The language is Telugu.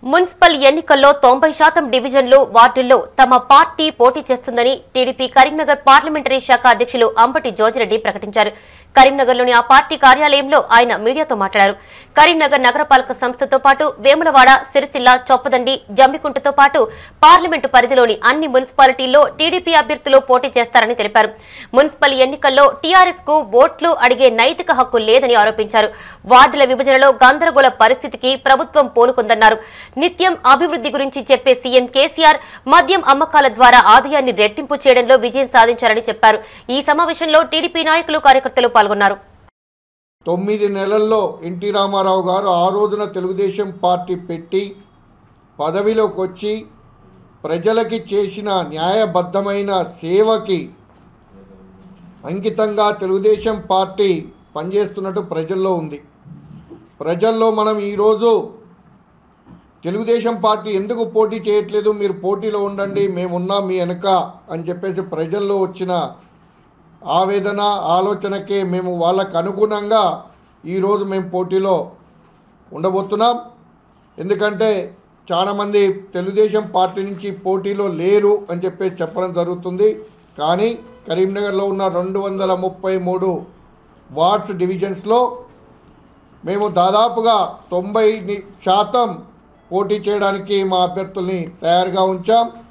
మున్సిపల్ ఎన్నికల్లో తొంభై శాతం డివిజన్లు వార్డుల్లో తమ పార్టీ పోటీ చేస్తుందని టీడీపీ కరీంనగర్ పార్లమెంటరీ శాఖ అధ్యక్షులు అంబటి జోజిరెడ్డి ప్రకటించారు కరీంనగర్లోని ఆ పార్టీ కార్యాలయంలో ఆయన మీడియాతో మాట్లాడారు కరీంనగర్ నగరపాలక సంస్థతో పాటు వేములవాడ సిరిసిల్ల చొప్పదండి జమ్మికుంటతో పాటు పార్లమెంటు పరిధిలోని అన్ని మున్సిపాలిటీల్లో టీడీపీ అభ్యర్థులు పోటీ చేస్తారని తెలిపారు మున్సిపల్ ఎన్నికల్లో టీఆర్ఎస్ కు ఓట్లు అడిగే నైతిక హక్కు లేదని ఆరోపించారు వార్డుల విభజనలో గందరగోళ పరిస్థితికి ప్రభుత్వం పూనుకుందన్నారు నిత్యం అభివృద్ధి గురించి చెప్పే సీఎం కేసీఆర్ మద్యం అమ్మకాల ద్వారా ఆదాయాన్ని రెట్టింపు చేయడంలో విజయం సాధించారని చెప్పారు ఈ సమావేశంలో టీడీపీ నాయకులు కార్యకర్తలు పాల్గొన్నారు తొమ్మిది నెలల్లో ఎన్టీ రామారావు గారు ఆ రోజున తెలుగుదేశం పార్టీ పెట్టి పదవిలోకి వచ్చి ప్రజలకి చేసిన న్యాయబద్ధమైన సేవకి అంకితంగా తెలుగుదేశం పార్టీ పనిచేస్తున్నట్టు ప్రజల్లో ఉంది ప్రజల్లో మనం ఈరోజు తెలుగుదేశం పార్టీ ఎందుకు పోటీ చేయట్లేదు మీరు పోటీలో ఉండండి మేమున్నాం మీ వెనక అని చెప్పేసి ప్రజల్లో వచ్చిన ఆవేదన ఆలోచనకే మేము వాళ్ళకు అనుగుణంగా ఈరోజు మేము పోటీలో ఉండబోతున్నాం ఎందుకంటే చాలామంది తెలుగుదేశం పార్టీ నుంచి పోటీలో లేరు అని చెప్పేసి చెప్పడం జరుగుతుంది కానీ కరీంనగర్లో ఉన్న రెండు వందల ముప్పై మూడు వార్డ్స్ డివిజన్స్లో మేము దాదాపుగా తొంభై ని- శాతం పోటీ చేయడానికి మా అభ్యర్థుల్ని తయారుగా ఉంచాం